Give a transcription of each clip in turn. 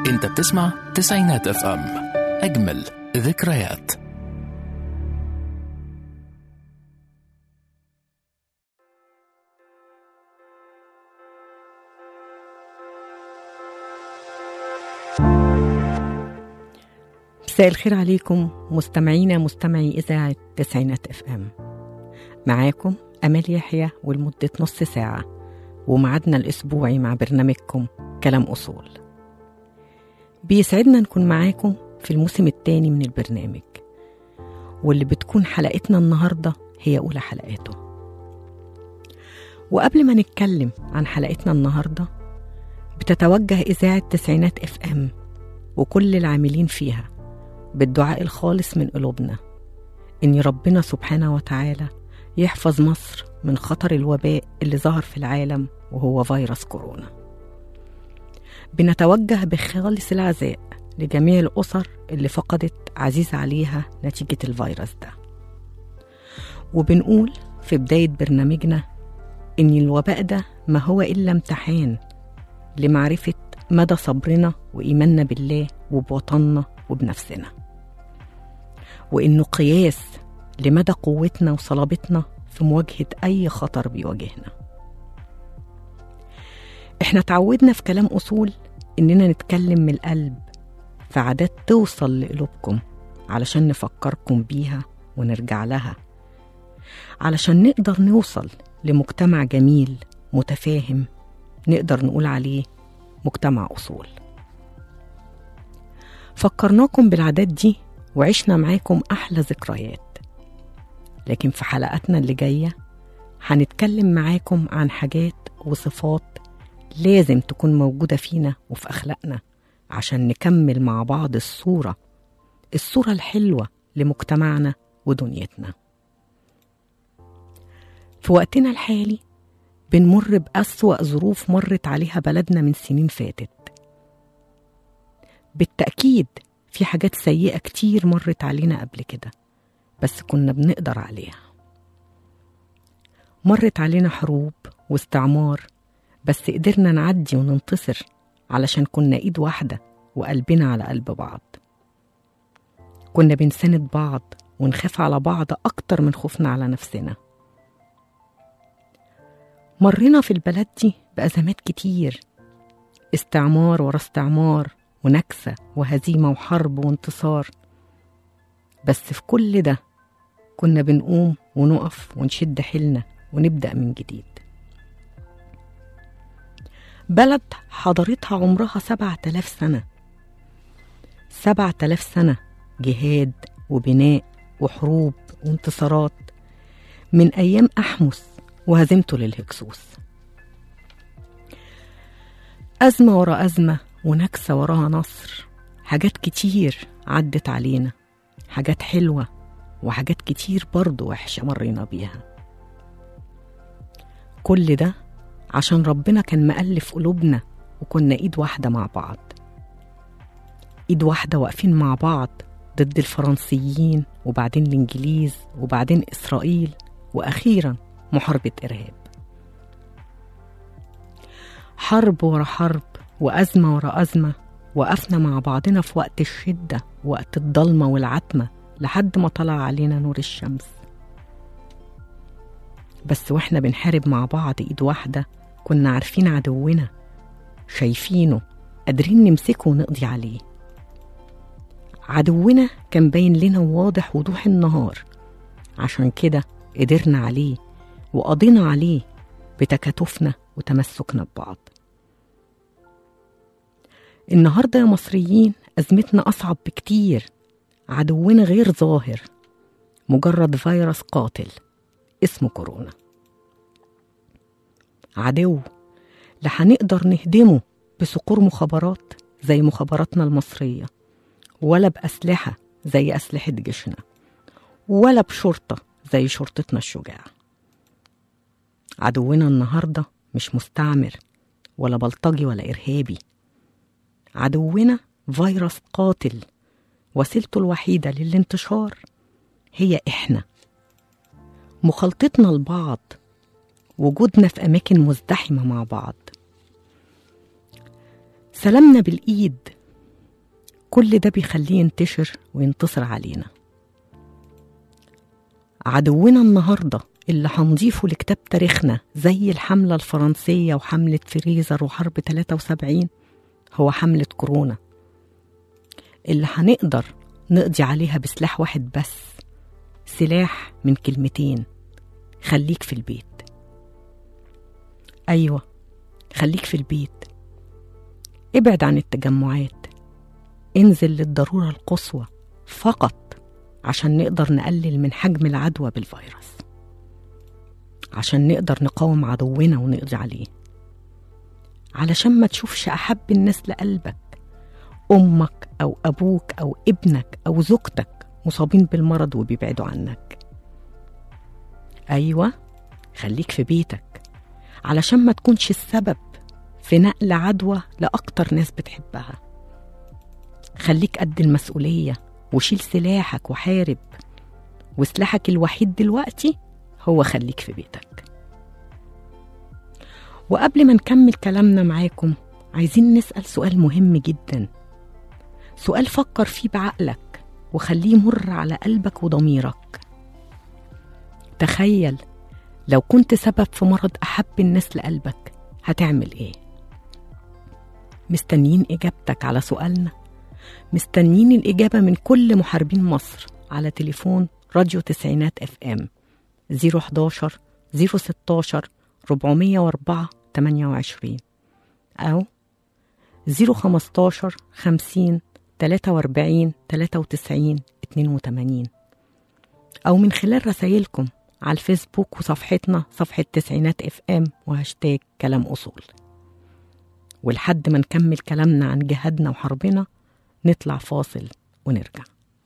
انت بتسمع تسعينات اف ام اجمل ذكريات مساء الخير عليكم مستمعينا مستمعي إذاعة تسعينات اف ام معاكم أمال يحيى ولمدة نص ساعة ومعادنا الأسبوعي مع برنامجكم كلام أصول بيسعدنا نكون معاكم في الموسم الثاني من البرنامج واللي بتكون حلقتنا النهاردة هي أولى حلقاته وقبل ما نتكلم عن حلقتنا النهاردة بتتوجه إذاعة تسعينات اف ام وكل العاملين فيها بالدعاء الخالص من قلوبنا إن ربنا سبحانه وتعالى يحفظ مصر من خطر الوباء اللي ظهر في العالم وهو فيروس كورونا بنتوجه بخالص العزاء لجميع الأسر اللي فقدت عزيز عليها نتيجة الفيروس ده وبنقول في بداية برنامجنا إن الوباء ده ما هو إلا امتحان لمعرفة مدى صبرنا وإيماننا بالله وبوطننا وبنفسنا وإنه قياس لمدى قوتنا وصلابتنا في مواجهة أي خطر بيواجهنا إحنا تعودنا في كلام أصول إننا نتكلم من القلب في عادات توصل لقلوبكم علشان نفكركم بيها ونرجع لها علشان نقدر نوصل لمجتمع جميل متفاهم نقدر نقول عليه مجتمع أصول فكرناكم بالعادات دي وعشنا معاكم أحلى ذكريات لكن في حلقاتنا اللي جاية هنتكلم معاكم عن حاجات وصفات لازم تكون موجودة فينا وفي أخلاقنا عشان نكمل مع بعض الصورة الصورة الحلوة لمجتمعنا ودنيتنا في وقتنا الحالي بنمر بأسوأ ظروف مرت عليها بلدنا من سنين فاتت بالتأكيد في حاجات سيئة كتير مرت علينا قبل كده بس كنا بنقدر عليها مرت علينا حروب واستعمار بس قدرنا نعدي وننتصر علشان كنا ايد واحدة وقلبنا على قلب بعض كنا بنساند بعض ونخاف على بعض أكتر من خوفنا على نفسنا مرينا في البلد دي بأزمات كتير استعمار ورا استعمار ونكسة وهزيمة وحرب وانتصار بس في كل ده كنا بنقوم ونقف ونشد حيلنا ونبدأ من جديد بلد حضارتها عمرها سبعة آلاف سنة سبعة آلاف سنة جهاد وبناء وحروب وانتصارات من أيام أحمس وهزيمته للهكسوس أزمة ورا أزمة ونكسة وراها نصر حاجات كتير عدت علينا حاجات حلوة وحاجات كتير برضه وحشة مرينا بيها كل ده عشان ربنا كان مألف قلوبنا وكنا إيد واحدة مع بعض إيد واحدة واقفين مع بعض ضد الفرنسيين وبعدين الإنجليز وبعدين إسرائيل وأخيرا محاربة إرهاب حرب ورا حرب وأزمة ورا أزمة وقفنا مع بعضنا في وقت الشدة وقت الضلمة والعتمة لحد ما طلع علينا نور الشمس بس واحنا بنحارب مع بعض ايد واحدة كنا عارفين عدونا شايفينه قادرين نمسكه ونقضي عليه عدونا كان باين لنا واضح وضوح النهار عشان كده قدرنا عليه وقضينا عليه بتكاتفنا وتمسكنا ببعض النهاردة يا مصريين أزمتنا أصعب بكتير عدونا غير ظاهر مجرد فيروس قاتل اسمه كورونا عدو لا هنقدر نهدمه بصقور مخابرات زي مخابراتنا المصرية ولا بأسلحة زي أسلحة جيشنا ولا بشرطة زي شرطتنا الشجاعة عدونا النهاردة مش مستعمر ولا بلطجي ولا إرهابي عدونا فيروس قاتل وسيلته الوحيدة للانتشار هي إحنا مخالطتنا لبعض وجودنا في أماكن مزدحمة مع بعض سلامنا بالإيد كل ده بيخليه ينتشر وينتصر علينا عدونا النهاردة اللي هنضيفه لكتاب تاريخنا زي الحملة الفرنسية وحملة فريزر وحرب 73 هو حملة كورونا اللي هنقدر نقضي عليها بسلاح واحد بس سلاح من كلمتين خليك في البيت أيوة خليك في البيت ابعد عن التجمعات انزل للضرورة القصوى فقط عشان نقدر نقلل من حجم العدوى بالفيروس عشان نقدر نقاوم عدونا ونقضي عليه علشان ما تشوفش أحب الناس لقلبك أمك أو أبوك أو ابنك أو زوجتك مصابين بالمرض وبيبعدوا عنك أيوة خليك في بيتك علشان ما تكونش السبب في نقل عدوى لأكتر ناس بتحبها خليك قد المسؤولية وشيل سلاحك وحارب وسلاحك الوحيد دلوقتي هو خليك في بيتك وقبل ما نكمل كلامنا معاكم عايزين نسأل سؤال مهم جدا سؤال فكر فيه بعقلك وخليه يمر على قلبك وضميرك تخيل لو كنت سبب في مرض أحب الناس لقلبك هتعمل إيه؟ مستنيين إجابتك على سؤالنا مستنيين الإجابة من كل محاربين مصر على تليفون راديو تسعينات اف ام 011 016 404 28 أو 015 50 43 93 82 أو من خلال رسايلكم على الفيسبوك وصفحتنا صفحة تسعينات اف ام وهاشتاج كلام أصول ولحد ما نكمل كلامنا عن جهادنا وحربنا نطلع فاصل ونرجع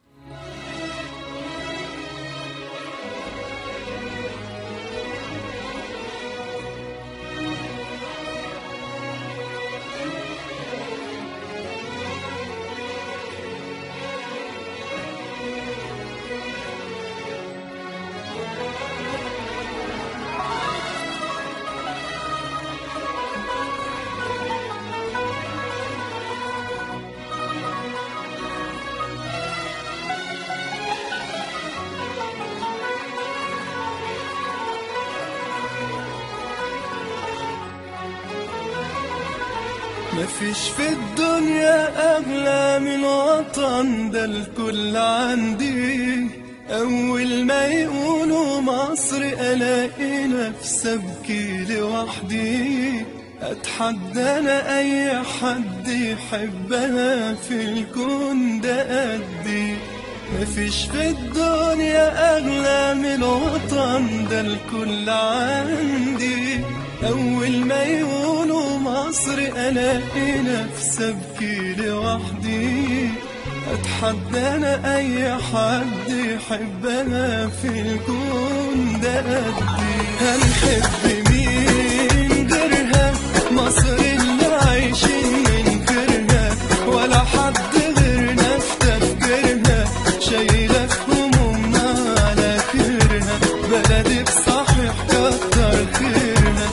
مفيش في الدنيا أغلى من وطن ده الكل عندي أول ما يقولوا مصر ألاقي نفسي أبكي لوحدي أتحدى أنا أي حد يحبها في الكون ده قدي مفيش في الدنيا أغلى من وطن ده الكل عندي أول ما يقولوا مصر ألاقي نفسي أبكي لوحدي أتحدى أنا أي حد يحبنا في الكون ده قدي هنحب مين غيرها مصر اللي عايشين من غيرها ولا حد غيرنا في تفكيرها شايلة في همومنا على خيرها بلدي بصحيح كتر خيرها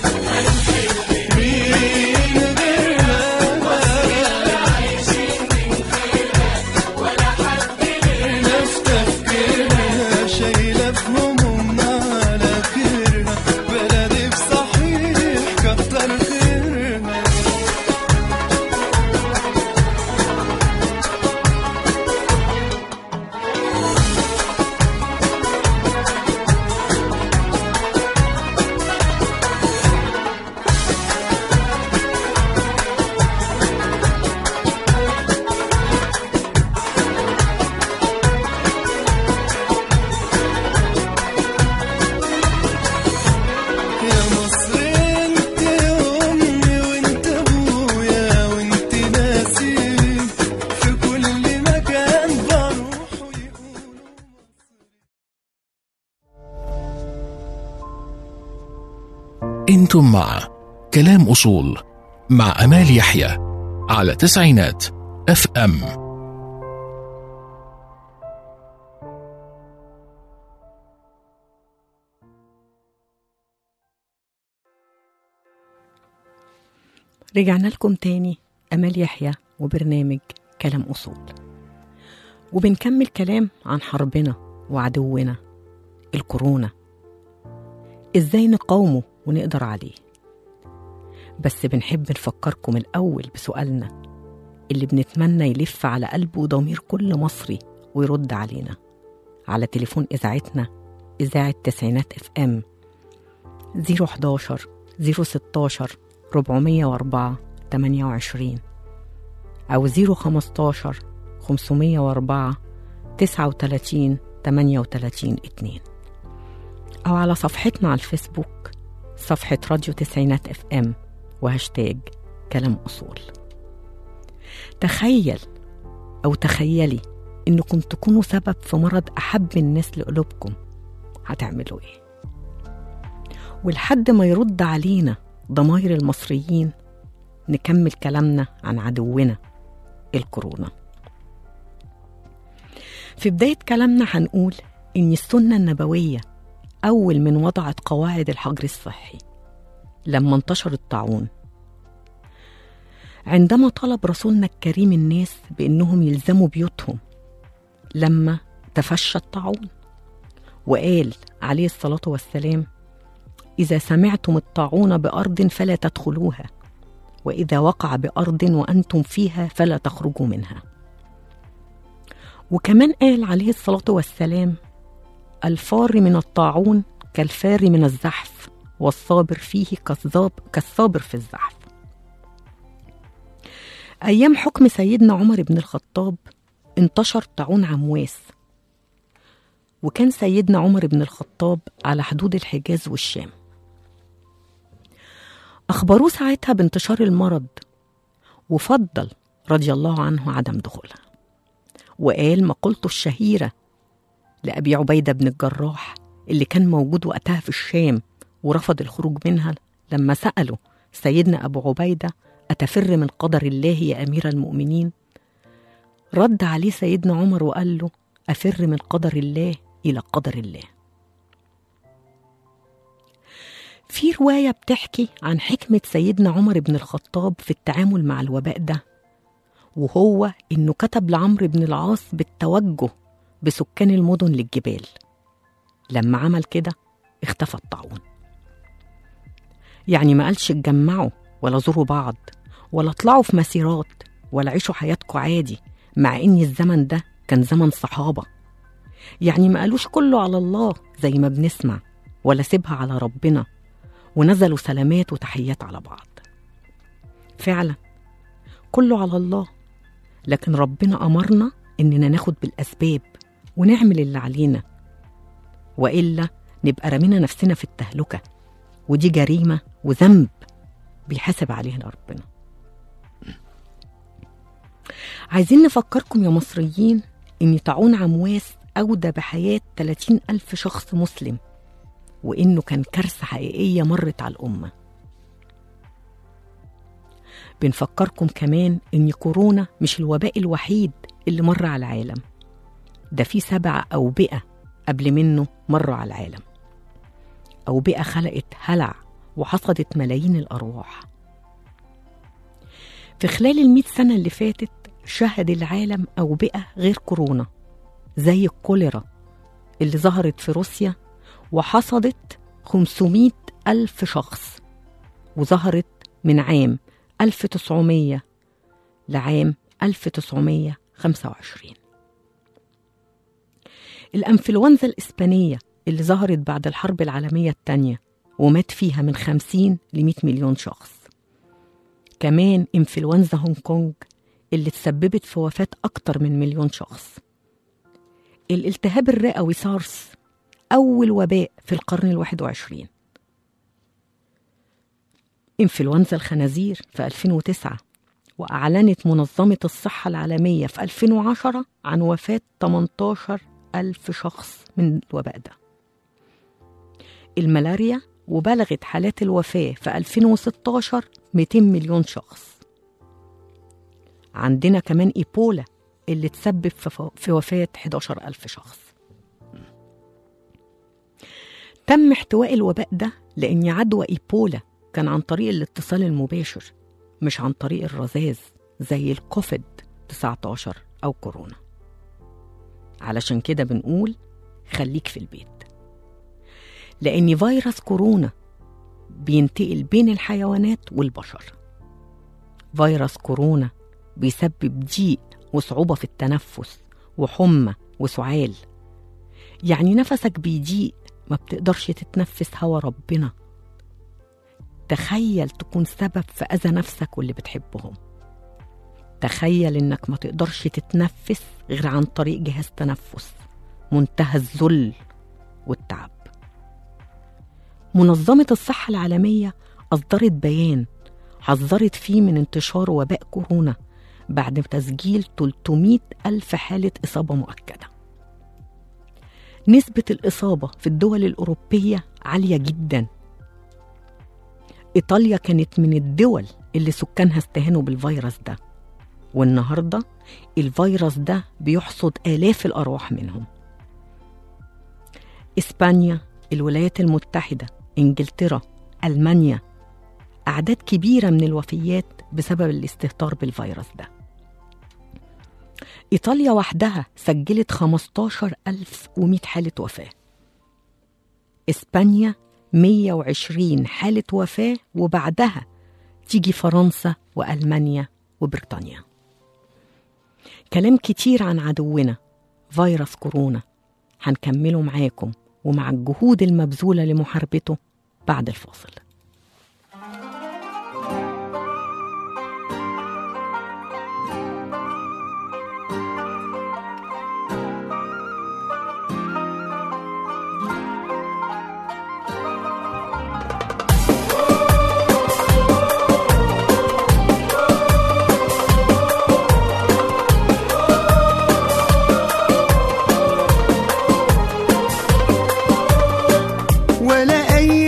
مين غيرها في تفكيرها شايلة في همومنا على خيرها بلدي بصحيح كتر خيرها يا مصر انت امي وانت ابويا وانت ناسي في كل مكان بروح ويقولوا انتم مع كلام اصول مع امال يحيى على تسعينات اف ام رجعنا لكم تاني أمال يحيى وبرنامج كلام أصول وبنكمل كلام عن حربنا وعدونا الكورونا ازاي نقاومه ونقدر عليه بس بنحب نفكركم الأول بسؤالنا اللي بنتمنى يلف على قلب وضمير كل مصري ويرد علينا على تليفون إذاعتنا إذاعة تسعينات اف ام 011 016 404 28 أو 015 504 39 38 2 أو على صفحتنا على الفيسبوك صفحة راديو تسعينات اف ام وهاشتاج كلام أصول تخيل أو تخيلي إنكم تكونوا سبب في مرض أحب الناس لقلوبكم هتعملوا إيه؟ ولحد ما يرد علينا ضماير المصريين نكمل كلامنا عن عدونا الكورونا في بداية كلامنا هنقول إن السنة النبوية أول من وضعت قواعد الحجر الصحي لما انتشر الطاعون عندما طلب رسولنا الكريم الناس بأنهم يلزموا بيوتهم لما تفشى الطاعون وقال عليه الصلاة والسلام إذا سمعتم الطاعون بأرض فلا تدخلوها وإذا وقع بأرض وأنتم فيها فلا تخرجوا منها وكمان قال عليه الصلاة والسلام الفار من الطاعون كالفار من الزحف والصابر فيه كالصاب كالصابر في الزحف أيام حكم سيدنا عمر بن الخطاب انتشر طاعون عمواس وكان سيدنا عمر بن الخطاب على حدود الحجاز والشام أخبروه ساعتها بانتشار المرض وفضل رضي الله عنه عدم دخولها وقال مقولته الشهيرة لأبي عبيدة بن الجراح اللي كان موجود وقتها في الشام ورفض الخروج منها لما سأله سيدنا أبو عبيدة أتفر من قدر الله يا أمير المؤمنين رد عليه سيدنا عمر وقال له أفر من قدر الله إلى قدر الله في رواية بتحكي عن حكمة سيدنا عمر بن الخطاب في التعامل مع الوباء ده وهو إنه كتب لعمرو بن العاص بالتوجه بسكان المدن للجبال لما عمل كده اختفى الطاعون يعني ما قالش اتجمعوا ولا زوروا بعض ولا اطلعوا في مسيرات ولا عيشوا حياتكم عادي مع ان الزمن ده كان زمن صحابة يعني ما قالوش كله على الله زي ما بنسمع ولا سيبها على ربنا ونزلوا سلامات وتحيات على بعض فعلا كله على الله لكن ربنا أمرنا إننا ناخد بالأسباب ونعمل اللي علينا وإلا نبقى رمينا نفسنا في التهلكة ودي جريمة وذنب بيحاسب عليها ربنا عايزين نفكركم يا مصريين إن طاعون عمواس أودى بحياة 30 ألف شخص مسلم وإنه كان كارثة حقيقية مرت على الأمة بنفكركم كمان إن كورونا مش الوباء الوحيد اللي مر على العالم ده في سبع أوبئة قبل منه مروا على العالم أوبئة خلقت هلع وحصدت ملايين الأرواح في خلال المئة سنة اللي فاتت شهد العالم أوبئة غير كورونا زي الكوليرا اللي ظهرت في روسيا وحصدت 500 ألف شخص وظهرت من عام 1900 لعام 1925 الأنفلونزا الإسبانية اللي ظهرت بعد الحرب العالمية الثانية ومات فيها من 50 ل 100 مليون شخص كمان إنفلونزا هونج كونج اللي تسببت في وفاة أكتر من مليون شخص الالتهاب الرئوي سارس أول وباء في القرن الواحد وعشرين إنفلونزا الخنازير في 2009 وأعلنت منظمة الصحة العالمية في 2010 عن وفاة 18 ألف شخص من الوباء ده الملاريا وبلغت حالات الوفاة في 2016 200 مليون شخص عندنا كمان إيبولا اللي تسبب في في وفاة 11 ألف شخص تم احتواء الوباء ده لأن عدوى إيبولا كان عن طريق الاتصال المباشر مش عن طريق الرذاذ زي الكوفيد 19 أو كورونا علشان كده بنقول خليك في البيت لأن فيروس كورونا بينتقل بين الحيوانات والبشر فيروس كورونا بيسبب ضيق وصعوبة في التنفس وحمى وسعال يعني نفسك بيضيق ما بتقدرش تتنفس هوا ربنا تخيل تكون سبب في أذى نفسك واللي بتحبهم تخيل إنك ما تقدرش تتنفس غير عن طريق جهاز تنفس منتهى الذل والتعب منظمة الصحة العالمية أصدرت بيان حذرت فيه من انتشار وباء كورونا بعد تسجيل 300 ألف حالة إصابة مؤكدة نسبة الإصابة في الدول الأوروبية عالية جدا إيطاليا كانت من الدول اللي سكانها استهانوا بالفيروس ده والنهاردة الفيروس ده بيحصد آلاف الأرواح منهم إسبانيا الولايات المتحدة إنجلترا ألمانيا أعداد كبيرة من الوفيات بسبب الاستهتار بالفيروس ده إيطاليا وحدها سجلت 15100 حالة وفاة إسبانيا 120 حالة وفاة وبعدها تيجي فرنسا وألمانيا وبريطانيا كلام كتير عن عدونا فيروس كورونا هنكمله معاكم ومع الجهود المبذولة لمحاربته بعد الفاصل ولا أي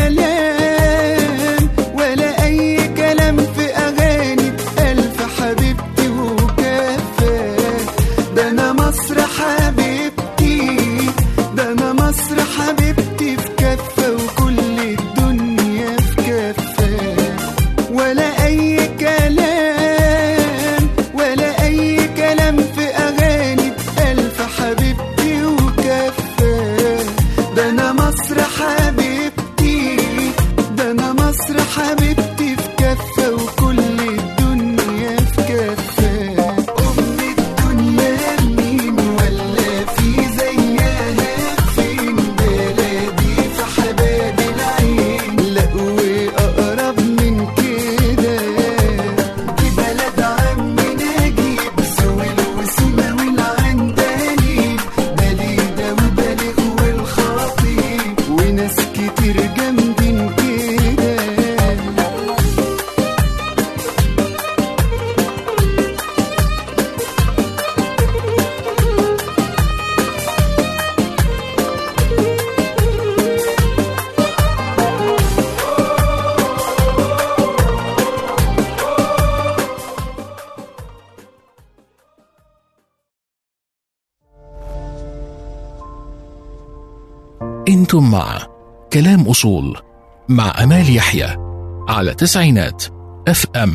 كلام ولا أي كلام في أغاني ألف حبيبتي وكفى ده أنا مصر حبيبتي ده أنا مصر حبيبتي في كفة وكل الدنيا في كفة ولا أي كلام ولا أي كلام في أغاني ألف حبيبتي وكفى ده أنا مصر حبيبتي ده أنا مصر حبيبتي في كفة وكل الدنيا في كفة أم الدنيا مين ولا في زيها فين بلدي في حباب العين لا وأقرب من كده دي بلد عمي نجيب سويل وسيما والعندليب بليدة وبليغ والخطيب وناس كتير جامدين كده انتم مع كلام أصول مع أمال يحيى على تسعينات اف ام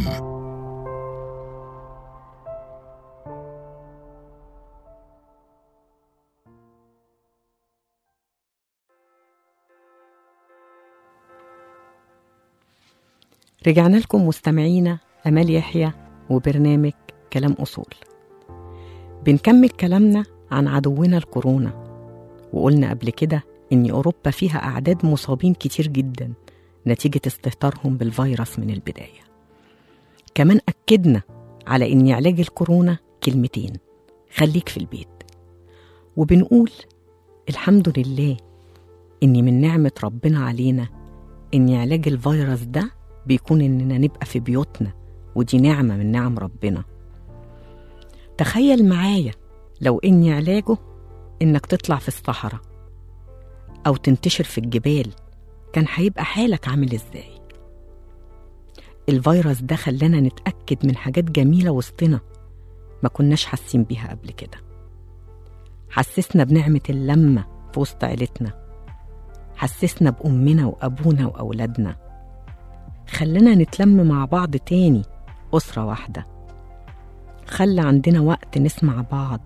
رجعنا لكم مستمعينا أمال يحيى وبرنامج كلام أصول بنكمل كلامنا عن عدونا الكورونا وقلنا قبل كده إن أوروبا فيها أعداد مصابين كتير جدا نتيجة استهتارهم بالفيروس من البداية كمان أكدنا على إن علاج الكورونا كلمتين خليك في البيت وبنقول الحمد لله إن من نعمة ربنا علينا إن علاج الفيروس ده بيكون إننا نبقى في بيوتنا ودي نعمة من نعم ربنا تخيل معايا لو إن علاجه إنك تطلع في الصحراء أو تنتشر في الجبال كان هيبقى حالك عامل إزاي الفيروس ده خلانا نتأكد من حاجات جميلة وسطنا ما كناش حاسين بيها قبل كده حسسنا بنعمة اللمة في وسط عيلتنا حسسنا بأمنا وأبونا وأولادنا خلانا نتلم مع بعض تاني أسرة واحدة خلى عندنا وقت نسمع بعض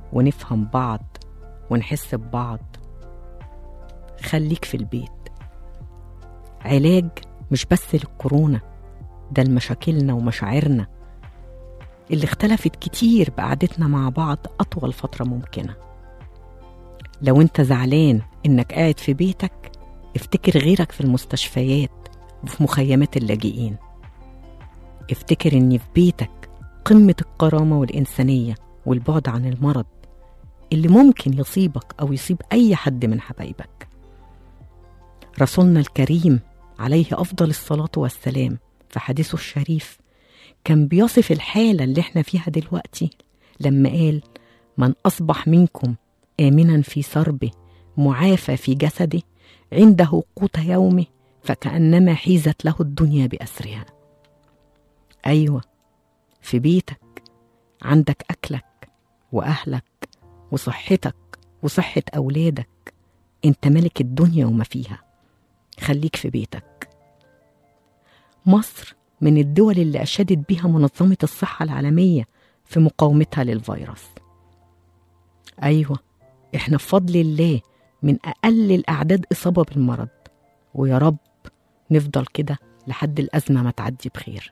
ونفهم بعض ونحس ببعض خليك في البيت علاج مش بس للكورونا ده لمشاكلنا ومشاعرنا اللي اختلفت كتير بقعدتنا مع بعض أطول فترة ممكنة لو انت زعلان انك قاعد في بيتك افتكر غيرك في المستشفيات وفي مخيمات اللاجئين افتكر ان في بيتك قمة الكرامة والإنسانية والبعد عن المرض اللي ممكن يصيبك أو يصيب أي حد من حبايبك رسولنا الكريم عليه أفضل الصلاة والسلام في حديثه الشريف كان بيصف الحالة اللي احنا فيها دلوقتي لما قال من أصبح منكم آمنا في سربه معافى في جسده عنده قوت يومه فكأنما حيزت له الدنيا بأسرها أيوة في بيتك عندك أكلك وأهلك وصحتك وصحة أولادك أنت ملك الدنيا وما فيها خليك في بيتك مصر من الدول اللي أشادت بها منظمة الصحة العالمية في مقاومتها للفيروس أيوة إحنا بفضل الله من أقل الأعداد إصابة بالمرض ويا رب نفضل كده لحد الأزمة ما تعدي بخير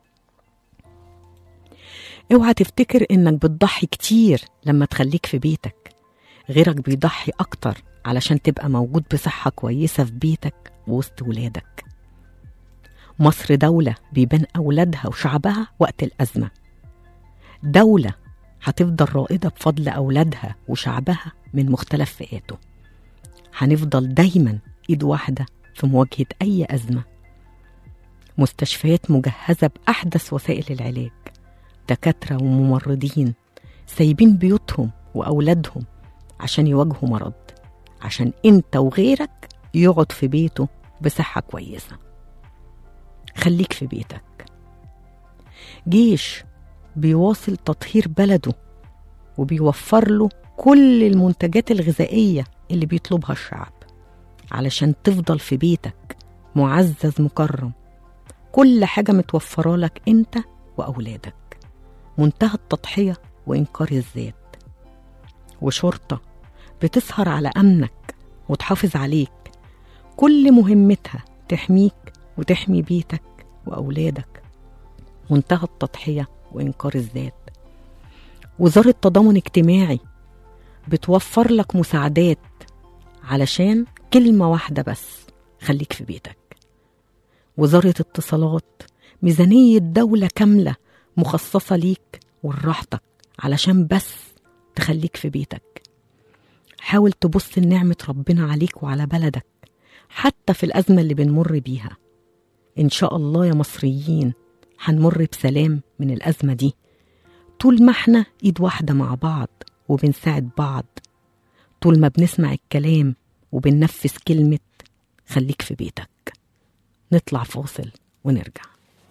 اوعى تفتكر انك بتضحي كتير لما تخليك في بيتك غيرك بيضحي اكتر علشان تبقى موجود بصحة كويسة في بيتك وسط ولادك مصر دولة بيبان أولادها وشعبها وقت الأزمة دولة هتفضل رائدة بفضل أولادها وشعبها من مختلف فئاته هنفضل دايما إيد واحدة في مواجهة أي أزمة مستشفيات مجهزة بأحدث وسائل العلاج دكاترة وممرضين سايبين بيوتهم وأولادهم عشان يواجهوا مرض عشان انت وغيرك يقعد في بيته بصحة كويسة خليك في بيتك جيش بيواصل تطهير بلده وبيوفر له كل المنتجات الغذائية اللي بيطلبها الشعب علشان تفضل في بيتك معزز مكرم كل حاجة متوفرة لك انت وأولادك منتهى التضحية وإنكار الذات وشرطة بتسهر على أمنك وتحافظ عليك كل مهمتها تحميك وتحمي بيتك وأولادك منتهى التضحية وإنكار الذات وزارة تضامن اجتماعي بتوفر لك مساعدات علشان كلمة واحدة بس خليك في بيتك وزارة اتصالات ميزانية دولة كاملة مخصصة ليك ولراحتك علشان بس تخليك في بيتك حاول تبص لنعمة ربنا عليك وعلى بلدك حتى في الأزمة اللي بنمر بيها إن شاء الله يا مصريين هنمر بسلام من الأزمة دي طول ما احنا إيد واحدة مع بعض وبنساعد بعض طول ما بنسمع الكلام وبننفذ كلمة خليك في بيتك نطلع فاصل ونرجع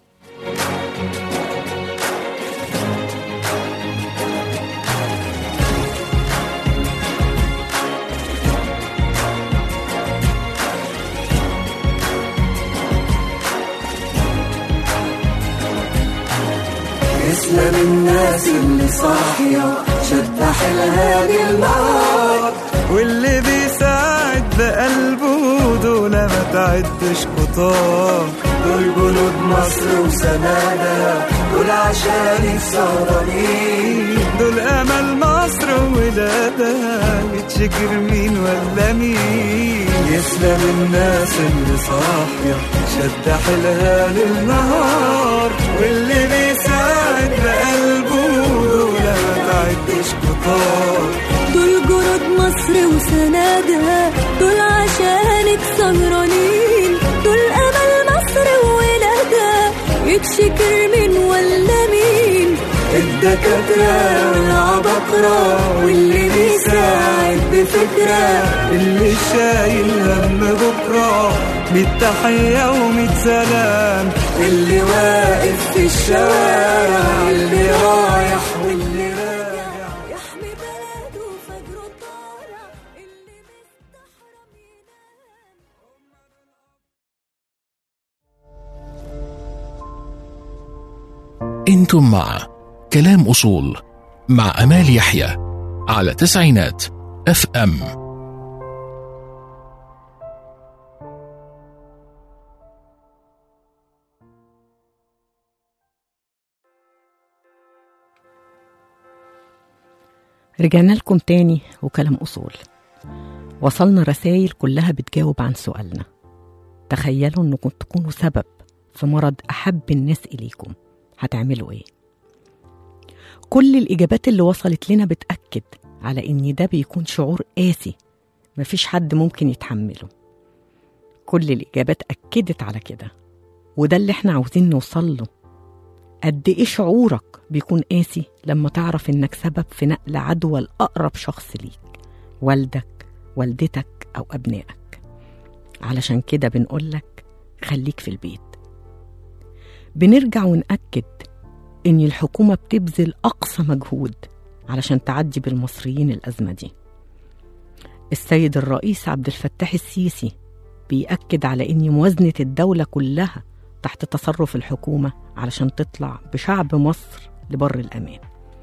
اسلم الناس اللي صاحية شد حيلها بالنار واللي بيساعد بقلبه دول ما تعدش خطاه دول جنود مصر وسنادة دول عشان السهرانين دول امل مصر وولادها يتشكر مين ولا مين يسلم الناس اللي صاحية شد حيلها للنهار واللي بيساعد بقلبه دول ما تعدش خطاه دول جنود مصر وسنادها دول عشانك سهرانين دول امل مصر وولادها يتشكر من ولا مين الدكاترة والعبقرة واللي بيساعد بفكرة اللي شايل هم بكره ميت تحية وميت سلام اللي واقف في الشوارع اللي رايح واللي راجع يحمي بلده فجره طالع اللي مستحرم ينام انتم مع كلام اصول مع امال يحيى على تسعينات اف ام رجعنا لكم تاني وكلام أصول وصلنا رسائل كلها بتجاوب عن سؤالنا تخيلوا انكم تكونوا سبب في مرض أحب الناس إليكم هتعملوا إيه؟ كل الإجابات اللي وصلت لنا بتأكد على إن ده بيكون شعور قاسي مفيش حد ممكن يتحمله كل الإجابات أكدت على كده وده اللي احنا عاوزين نوصل له قد إيه شعورك بيكون قاسي لما تعرف إنك سبب في نقل عدوى لأقرب شخص ليك والدك والدتك أو أبنائك علشان كده بنقولك خليك في البيت بنرجع ونأكد إن الحكومة بتبذل أقصى مجهود علشان تعدي بالمصريين الأزمة دي السيد الرئيس عبد الفتاح السيسي بيأكد على إن موازنة الدولة كلها تحت تصرف الحكومة علشان تطلع بشعب مصر لبر الأمان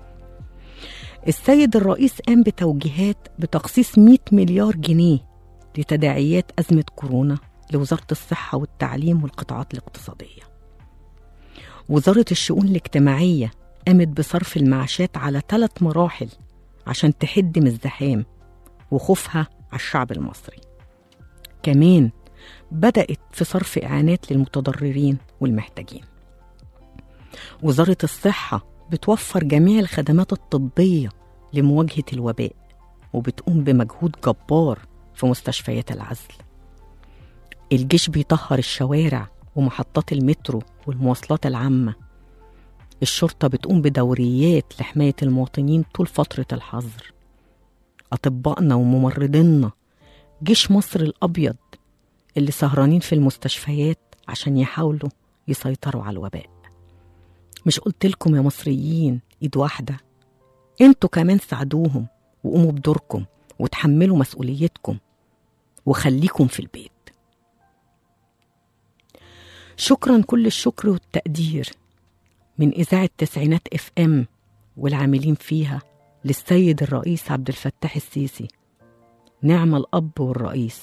السيد الرئيس قام بتوجيهات بتخصيص 100 مليار جنيه لتداعيات أزمة كورونا لوزارة الصحة والتعليم والقطاعات الاقتصادية وزارة الشؤون الاجتماعية قامت بصرف المعاشات على ثلاث مراحل عشان تحد من الزحام وخوفها على الشعب المصري كمان بدأت في صرف إعانات للمتضررين والمحتاجين وزارة الصحة بتوفر جميع الخدمات الطبية لمواجهة الوباء وبتقوم بمجهود جبار في مستشفيات العزل الجيش بيطهر الشوارع ومحطات المترو والمواصلات العامة الشرطة بتقوم بدوريات لحماية المواطنين طول فترة الحظر أطبائنا وممرضينا جيش مصر الأبيض اللي سهرانين في المستشفيات عشان يحاولوا يسيطروا على الوباء مش قلت لكم يا مصريين ايد واحدة انتوا كمان ساعدوهم وقوموا بدوركم وتحملوا مسؤوليتكم وخليكم في البيت شكرا كل الشكر والتقدير من إذاعة تسعينات اف ام والعاملين فيها للسيد الرئيس عبد الفتاح السيسي نعم الأب والرئيس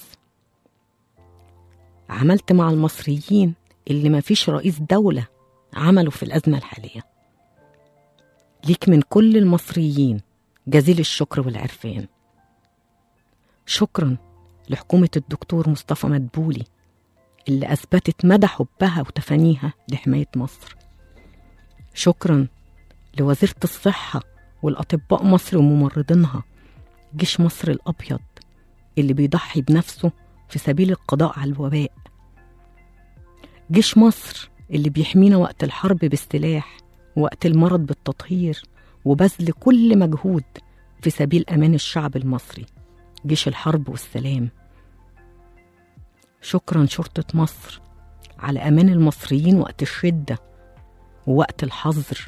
عملت مع المصريين اللي ما فيش رئيس دولة عمله في الأزمة الحالية ليك من كل المصريين جزيل الشكر والعرفان شكرا لحكومة الدكتور مصطفى مدبولي اللي أثبتت مدى حبها وتفانيها لحماية مصر شكرا لوزيرة الصحة والأطباء مصر وممرضينها جيش مصر الأبيض اللي بيضحي بنفسه في سبيل القضاء على الوباء جيش مصر اللي بيحمينا وقت الحرب بالسلاح وقت المرض بالتطهير وبذل كل مجهود في سبيل أمان الشعب المصري جيش الحرب والسلام شكرا شرطة مصر على أمان المصريين وقت الشدة ووقت الحظر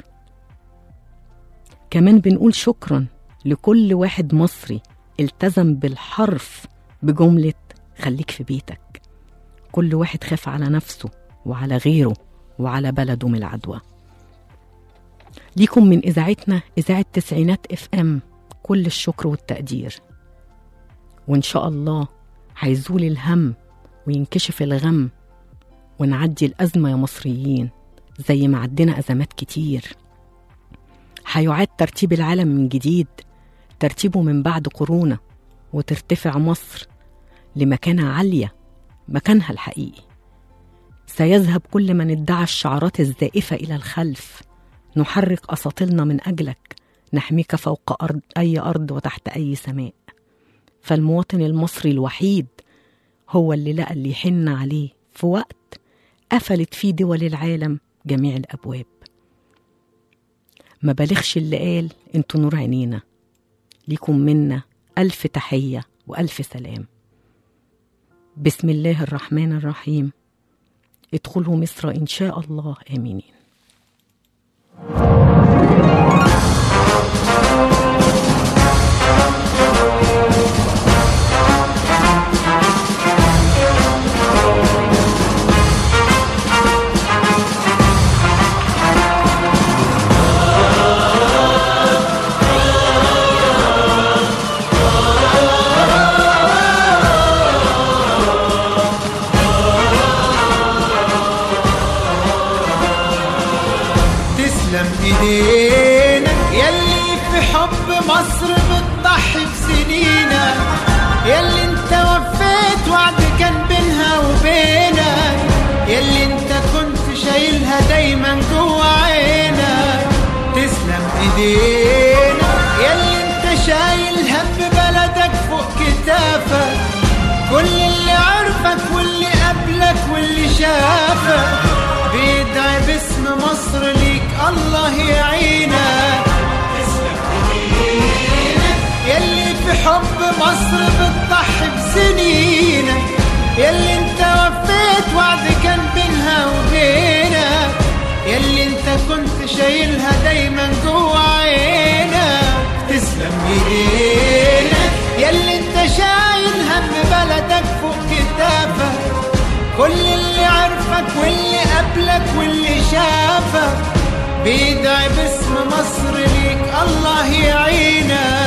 كمان بنقول شكرا لكل واحد مصري التزم بالحرف بجملة خليك في بيتك كل واحد خاف على نفسه وعلى غيره وعلى بلده من العدوى ليكم من إذاعتنا إذاعة تسعينات اف ام كل الشكر والتقدير وإن شاء الله هيزول الهم وينكشف الغم ونعدي الأزمة يا مصريين زي ما عدينا أزمات كتير هيعاد ترتيب العالم من جديد ترتيبه من بعد قرونة وترتفع مصر لمكانة عالية مكانها الحقيقي سيذهب كل من ادعى الشعارات الزائفة إلى الخلف نحرك أساطيلنا من أجلك نحميك فوق أرض أي أرض وتحت أي سماء فالمواطن المصري الوحيد هو اللي لقى اللي يحن عليه في وقت قفلت فيه دول العالم جميع الأبواب ما بلغش اللي قال انتوا نور عينينا ليكم منا ألف تحية وألف سلام بسم الله الرحمن الرحيم ادخلوا مصر إن شاء الله آمنين تسلم ايدينا يلي في حب مصر بتضحي بسنينا يلي انت وفيت وعد كان بينها وبينك يلي انت كنت شايلها دايما جوا عينك تسلم ايدينا يلي انت شايل هم بلدك فوق كتافك كل اللي عرفك واللي قبلك واللي شافك بيدعي باسم مصر ليك الله يعينك يلي في حب مصر بتضحي بسنينك يلي انت وفيت وعد كان بينها وبينك يلي انت كنت شايلها دايما جوا عينك تسلم ايدينا يلي انت شايل هم بلدك فوق كتافك كل اللي عرفك واللي قبلك واللي شافك بيدعي باسم مصر ليك الله يعينك